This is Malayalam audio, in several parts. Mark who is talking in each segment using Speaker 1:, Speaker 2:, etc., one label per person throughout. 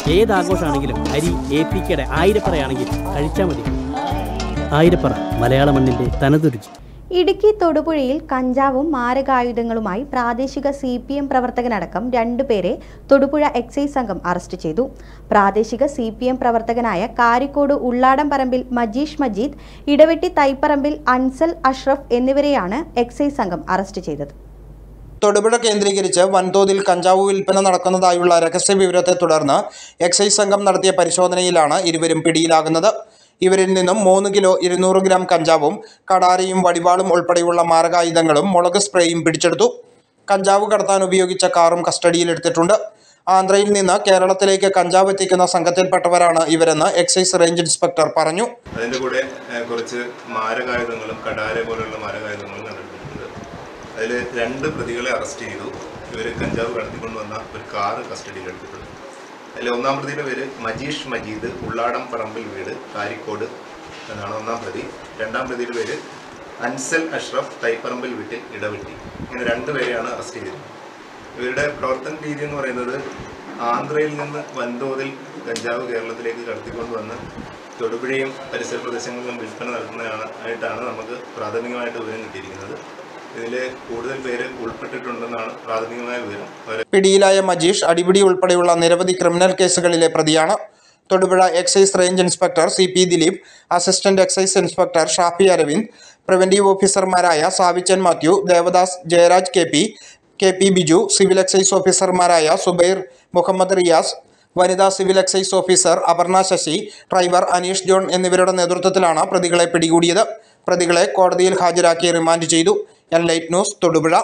Speaker 1: ഏത് ആഘോഷമാണെങ്കിലും അരി എ പി കെയുടെ ആയിരപ്പറയാണെങ്കിൽ കഴിച്ചാൽ മതി ആയിരപ്പറ മലയാള മണ്ണിൻ്റെ തനതുരുചി
Speaker 2: ഇടുക്കി തൊടുപുഴയിൽ കഞ്ചാവും മാരകായുധങ്ങളുമായി പ്രാദേശിക സി പി എം പ്രവർത്തകനടക്കം രണ്ടുപേരെ തൊടുപുഴ എക്സൈസ് സംഘം അറസ്റ്റ് ചെയ്തു പ്രാദേശിക സി പി എം പ്രവർത്തകനായ കാരിക്കോട് ഉള്ളാടം പറമ്പിൽ മജീഷ് മജീദ് ഇടവെട്ടി തൈപ്പറമ്പിൽ അൻസൽ അഷ്റഫ് എന്നിവരെയാണ് എക്സൈസ് സംഘം അറസ്റ്റ് ചെയ്തത്
Speaker 3: തൊടുപുഴ കേന്ദ്രീകരിച്ച് വൻതോതിൽ കഞ്ചാവ് വിൽപ്പന നടക്കുന്നതായുള്ള രഹസ്യ വിവരത്തെ തുടർന്ന് എക്സൈസ് സംഘം നടത്തിയ പരിശോധനയിലാണ് ഇരുവരും പിടിയിലാകുന്നത് ഇവരിൽ നിന്നും മൂന്ന് കിലോ ഇരുന്നൂറ് ഗ്രാം കഞ്ചാവും കടാരയും വടിവാളും ഉൾപ്പെടെയുള്ള മാരകായുധങ്ങളും മുളക് സ്പ്രേയും പിടിച്ചെടുത്തു കഞ്ചാവ് കടത്താൻ ഉപയോഗിച്ച കാറും കസ്റ്റഡിയിലെടുത്തിട്ടുണ്ട് ആന്ധ്രയിൽ നിന്ന് കേരളത്തിലേക്ക് കഞ്ചാവ് എത്തിക്കുന്ന സംഘത്തിൽപ്പെട്ടവരാണ് ഇവരെന്ന് എക്സൈസ് റേഞ്ച് ഇൻസ്പെക്ടർ പറഞ്ഞു
Speaker 4: അതിൻ്റെ കൂടെ ഏഹ്, കുറച്ച് മാരകായുധങ്ങളും കടാര പോലുള്ള മാരകായുധങ്ങളും കണ്ടെടുത്തിട്ടുണ്ട് അതിൽ രണ്ട് പ്രതികളെ അറസ്റ്റ് ചെയ്തു ഇവർ കഞ്ചാവ് കടത്തിക്കൊണ്ട് വന്ന ഒരു കാറ് കസ്റ്റഡിയിൽ എടുത്തിട്ടുണ്ട് അതിൽ ഒന്നാം പ്രതിയുടെ പേര് മജീഷ് മജീദ് ഉള്ളാടം പറമ്പിൽ വീട് കാരിക്കോട് എന്നാണ് ഒന്നാം പ്രതി രണ്ടാം പ്രതിയുടെ പേര് അൻസൽ അഷ്റഫ് തൈപ്പറമ്പിൽ വീട്ടിൽ ഇടവെട്ടി ഇങ്ങനെ രണ്ടുപേരെയാണ് അറസ്റ്റ് ചെയ്തിരുന്നത് ഇവരുടെ പ്രവർത്തന രീതി എന്ന് പറയുന്നത് ആന്ധ്രയിൽ നിന്ന് വൻതോതിൽ കഞ്ചാവ് കേരളത്തിലേക്ക് കടത്തിക്കൊണ്ട് വന്ന് തൊടുപുഴയും പരിസര പ്രദേശങ്ങളിലും വിൽപ്പന നടത്തുന്നതാണ് ആയിട്ടാണ് നമുക്ക് പ്രാഥമികമായിട്ട് വിവരം കിട്ടിയിരിക്കുന്നത് ഇതിൽ കൂടുതൽ പേര് ഉൾപ്പെട്ടിട്ടുണ്ടെന്നാണ് പ്രാഥമികമായ വിവരം അവരെ
Speaker 3: പിടിയിലായ മജീഷ് അടിപിടി ഉൾപ്പെടെയുള്ള നിരവധി ക്രിമിനൽ കേസുകളിലെ പ്രതിയാണ് Thodupuzha excise range inspector C P Dileep assistant excise inspector Shafi Aravind preventive ഓഫീസർമാരായ Savichan Mathew Devadas Jayaraj K P K P Biju civil excise ഓഫീസർമാരായ സുബൈർ മുഹമ്മദ് റിയാസ് വനിതാ civil excise officer Aparna Sasi driver Aneesh John എന്നിവരുടെ നേതൃത്വത്തിലാണ് പ്രതികളെ പിടികൂടിയത് പ്രതികളെ കോടതിയിൽ ഹാജരാക്കി റിമാൻഡ് ചെയ്തു എൻ ലൈറ്റ് ന്യൂസ് തൊടുപുഴ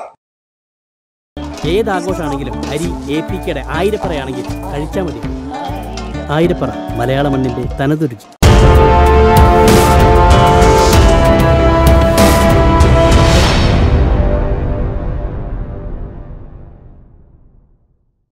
Speaker 1: ഏത് ആഘോഷമാണെങ്കിലും അരി എ പി കെയുടെ ആയിരപ്പറയാണെങ്കിൽ കഴിച്ചാൽ മതി ആയിരപ്പറ മലയാള മണ്ണിൻ്റെ തനതുരുചി